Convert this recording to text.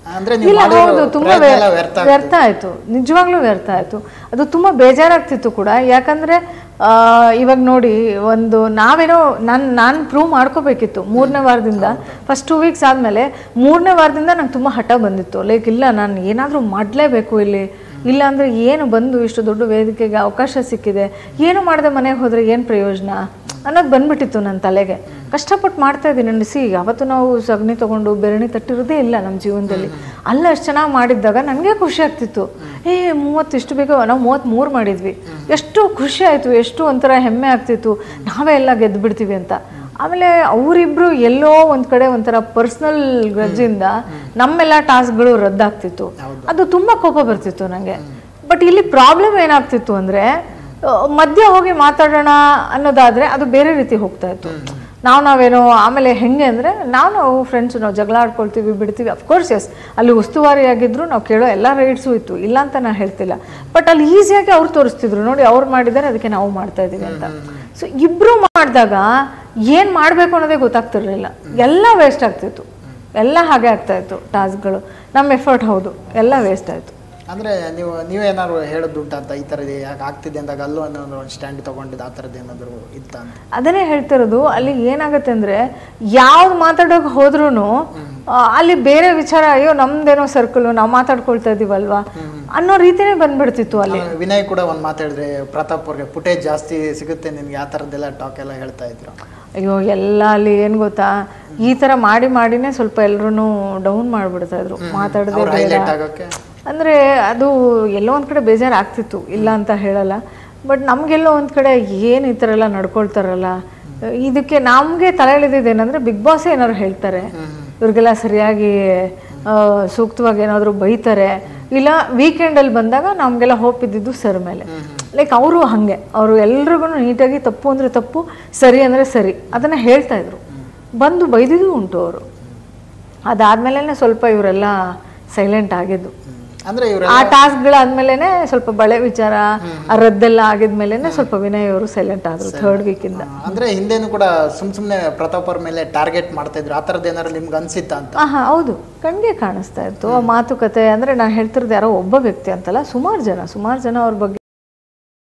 ಅಂದ್ರೆ ನೀವು ಇಲ್ಲ ಮಾಡಿರೋ ಹೌದು ತುಂಬಾ ಪ್ರಯತ್ನ ವ್ಯ- ಎಲ್ಲ ವ್ಯರ್ಥ ವ್ಯರ್ಥ ಆಯ್ತು ನಿಜವಾಗ್ಲೂ ವ್ಯರ್ಥ ಆಯ್ತು ಅದು ತುಂಬಾ ಬೇಜಾರಾಗ್ತಿತ್ತು ಕೂಡ ಯಾಕಂದ್ರೆ ಆ, ಇವಾಗ ನೋಡಿ ಒಂದು ನಾವೇನೋ ನಾನು ನಾನು ಪ್ರೂವ್ ಮಾಡ್ಕೋಬೇಕಿತ್ತು ಮೂರನೇ ವಾರದಿಂದ ಫಸ್ಟ್ ಟೂ ವೀಕ್ಸ್ ಆದಮೇಲೆ ಮೂರನೇ ವಾರದಿಂದ ನಂಗೆ ತುಂಬ ಹಠ ಬಂದಿತ್ತು ಲೈಕ್ ಇಲ್ಲ ನಾನು ಏನಾದರೂ ಮಾಡಲೇಬೇಕು ಇಲ್ಲಿ ಇಲ್ಲ ಅಂದರೆ ಏನು ಬಂದು ಇಷ್ಟು ದೊಡ್ಡ ವೇದಿಕೆಗೆ ಅವಕಾಶ ಸಿಕ್ಕಿದೆ ಏನು ಮಾಡದೆ ಮನೆಗೆ ಹೋದರೆ ಏನು ಪ್ರಯೋಜನ ಅನ್ನೋದು ಬಂದ್ಬಿಟ್ಟಿತ್ತು ನನ್ನ ತಲೆಗೆ ಕಷ್ಟಪಟ್ಟು ಮಾಡ್ತಾ ಇದ್ದೀನಿ ನಡೆಸಿ ಯಾವತ್ತು ನಾವು ಸಗಣಿ ತಗೊಂಡು ಬೆರಣಿ ತಟ್ಟಿರೋದೇ ಇಲ್ಲ ನಮ್ಮ ಜೀವನದಲ್ಲಿ ಅಲ್ಲಿ ಅಷ್ಟು ಚೆನ್ನಾಗಿ ಮಾಡಿದ್ದಾಗ ನನಗೆ ಖುಷಿ ಆಗ್ತಿತ್ತು ಏ ಮೂವತ್ತು ಇಷ್ಟು ಬೇಗ ನಾವು ಮೂವತ್ತ್ಮೂರು ಮಾಡಿದ್ವಿ ಎಷ್ಟು ಖುಷಿ ಆಯಿತು ಎಷ್ಟು ಒಂಥರ ಹೆಮ್ಮೆ ಆಗ್ತಿತ್ತು ನಾವೇ ಎಲ್ಲ ಗೆದ್ದು ಬಿಡ್ತೀವಿ ಅಂತ ಆಮೇಲೆ ಅವರಿಬ್ರು ಎಲ್ಲೋ ಒಂದ್ ಕಡೆ ಒಂಥರ ಪರ್ಸ್ನಲ್ ಗ್ರಜ್ಜಿಂದ ನಮ್ಮೆಲ್ಲ ಟಾಸ್ಕ್ಗಳು ರದ್ದಾಗ್ತಿತ್ತು ಅದು ತುಂಬಾ ಕೋಪ ಬರ್ತಿತ್ತು ನನಗೆ ಬಟ್ ಇಲ್ಲಿ ಪ್ರಾಬ್ಲಮ್ ಏನಾಗ್ತಿತ್ತು ಅಂದ್ರೆ ಆ, ಮಧ್ಯ ಹೋಗಿ ಮಾತಾಡೋಣ ಅನ್ನೋದಾದ್ರೆ ಅದು ಬೇರೆ ರೀತಿ ಹೋಗ್ತಾ ಇತ್ತು ನಾವು ನಾವೇನೋ ಆಮೇಲೆ ಹೆಂಗೆ ಅಂದ್ರೆ ನಾವು ನಾವು ಫ್ರೆಂಡ್ಸ್ ನಾವು ಜಗಳ ಆಡ್ಕೊಳ್ತೀವಿ ಬಿಡ್ತೀವಿ ಅಫ್ಕೋರ್ಸ್ ಎಸ್ ಅಲ್ಲಿ ಉಸ್ತುವಾರಿ ಆಗಿದ್ರು ನಾವು ಕೇಳೋ ಎಲ್ಲ ರೈಟ್ಸು ಇತ್ತು ಇಲ್ಲ ಅಂತ ನಾನು ಹೇಳ್ತಿಲ್ಲ ಬಟ್ ಅಲ್ಲಿ ಈಸಿಯಾಗಿ ಅವ್ರು ತೋರಿಸ್ತಿದ್ರು ನೋಡಿ ಅವ್ರು ಮಾಡಿದ್ದಾರೆ ಅದಕ್ಕೆ ನಾವು ಮಾಡ್ತಾ ಇದೀವಿ ಅಂತ ಸೊ ಇಬ್ರು ಮಾಡಿದಾಗ ಏನ್ ಮಾಡ್ಬೇಕು ಅನ್ನೋದೇ ಗೊತ್ತಾಗ್ತಿರ್ಲಿಲ್ಲ ಎಲ್ಲ ವೇಸ್ಟ್ ಆಗ್ತಿತ್ತು ಎಲ್ಲ ಹಾಗೆ ಆಗ್ತಾ ಇತ್ತು ಟಾಸ್ಕ್ಗಳು ನಮ್ಮ ಎಫರ್ಟ್ ಹೌದು ಎಲ್ಲ ವೇಸ್ಟ್ ಆಯ್ತು ಅಂದ್ರೆ ನೀವು ನೀವೇನಾದ್ರು ಹೇಳೋದುಂಟಾ ಅಂತ ಈ ಥರದ್ದು ಯಾಕೆ ಆಗ್ತಿದೆ ಅಂದಾಗ ಅಲ್ಲೂ ಅನ್ನೋ ಒಂದು ಸ್ಟ್ಯಾಂಡ್ ತಗೊಂಡಿದ್ದು ಆ ಥರದ್ದು ಏನಾದ್ರು ಇತ್ತ ಅಂತ ಅದನ್ನೇ ಹೇಳ್ತಿರೋದು ಅಲ್ಲಿ ಏನಾಗುತ್ತೆ ಅಂದ್ರೆ ಯಾವ್ದು ಮಾತಾಡೋಕೆ ಹೋದ್ರೂ ಅಲ್ಲಿ ಬೇರೆ ವಿಚಾರ ಅಯ್ಯೋ ನಮ್ದೇನೋ ಸರ್ಕಲ್ ನಾವು ಮಾತಾಡ್ಕೊಳ್ತಾ ಇದೀವಲ್ವಾ ಅನ್ನೋ ರೀತಿನೇ ಬಂದ್ಬಿಡ್ತಿತ್ತು ಅಲ್ಲಿ ಆಮೇಲೆ ವಿನಯ್ ಕೂಡ ಒಂದು ಮಾತಾಡಿದ್ರೆ ಪ್ರತಾಪ್ ಅವ್ರಿಗೆ ಫುಟೇಜ್ ಜಾಸ್ತಿ ಸಿಗುತ್ತೆ ನಿನ್ಗೆ ಆ ಥರದ್ದೆಲ್ಲ ಟಾಕ್ ಎಲ್ಲ ಹೇಳ್ತಾ ಇದ್ರು ಅಯ್ಯೋ ಎಲ್ಲ ಅಲ್ಲಿ ಏನ್ ಗೊತ್ತಾ ಈ ತರ ಮಾಡಿ ಮಾಡಿನೇ ಸ್ವಲ್ಪ ಎಲ್ರು ಡೌನ್ ಮಾಡ್ಬಿಡ್ತಾ ಇದ್ರು ಮಾತಾಡದೆ ಅವ್ರು ಹೈಲೈಟ್ ಆಗೋಕ್ಕೆ ಅಂದ್ರೆ ಅದು ಎಲ್ಲೋ ಒಂದ್ ಕಡೆ ಬೇಜಾರು ಆಗ್ತಿತ್ತು ಇಲ್ಲ ಅಂತ ಹೇಳಲ್ಲ ಬಟ್ ನಮ್ಗೆಲ್ಲೋ ಒಂದ್ ಕಡೆ ಏನ್ ಈ ಥರ ಎಲ್ಲ ನಡ್ಕೊಳ್ತಾರಲ್ಲ ಇದಕ್ಕೆ ನಮ್ಗೆ ತಲೆ ಎಳೆದಿದ್ದೇನಂದ್ರೆ ಬಿಗ್ ಬಾಸ್ ಏನಾದ್ರು ಹೇಳ್ತಾರೆ ಇವ್ರಿಗೆಲ್ಲ ಸರಿಯಾಗಿ ಆ, ಸೂಕ್ತವಾಗಿ ಏನಾದ್ರು ಬೈತಾರೆ ಇಲ್ಲ ವೀಕೆಂಡಲ್ಲಿ ಬಂದಾಗ ನಮಗೆಲ್ಲ ಹೋಪ್ ಇದ್ದಿದ್ದು ಸರ್ ಮೇಲೆ ಲೈಕ್ ಅವರು ಹಾಗೆ ಅವರು ಎಲ್ರಿಗೂ ನೀಟಾಗಿ ತಪ್ಪು ಅಂದ್ರೆ ತಪ್ಪು ಸರಿ ಅಂದ್ರೆ ಸರಿ ಅದನ್ನ ಹೇಳ್ತಾ ಇದ್ರು ಬಂದು ಬೈದಿದ್ದು ಉಂಟು ಅವರು ಅದಾದ್ಮೇಲೆ ಸ್ವಲ್ಪ ಇವರೆಲ್ಲ ಸೈಲೆಂಟ್ ಆಗಿದ್ದು ಅಂದ್ರೆ ಇವ್ರ ಆ ಟಾಸ್ಕ್ಗಳಾದ್ಮೇಲೆನೆ ಸ್ವಲ್ಪ ಬಳೆ ವಿಚಾರ ಆ ರದ್ದೆಲ್ಲ ಆಗಿದ್ಮೇಲೆನೆ ಸ್ವಲ್ಪ ವಿನಯ್ ಅವರು ಸೈಲೆಂಟ್ ಆದ್ರು ಥರ್ಡ್ ವೀಕಿಂದ ಅಂದ್ರೆ ಹಿಂದೆನೂ ಕೂಡ ಸುಮ್ ಸುಮ್ನೆ ಪ್ರತಾಪ್ ಅವ್ರ ಮೇಲೆ ಟಾರ್ಗೆಟ್ ಮಾಡ್ತಾ ಇದ್ರು ಆ ಥರದ್ದು ಏನಾದ್ರು ನಿಮ್ಗೆ ಅನ್ಸಿತ್ತಾ ಅಂತ ಹಾ ಹೌದು ಕಣ್ಗೆ ಕಾಣಿಸ್ತಾ ಇತ್ತು ಆ ಮಾತುಕತೆ ಅಂದ್ರೆ ನಾನು ಹೇಳ್ತಿರೋದು ಯಾರೋ ಒಬ್ಬ ವ್ಯಕ್ತಿ ಅಂತಲ್ಲ ಸುಮಾರು ಜನ ಸುಮಾರು ಜನ ಅವ್ರ ಬಗ್ಗೆ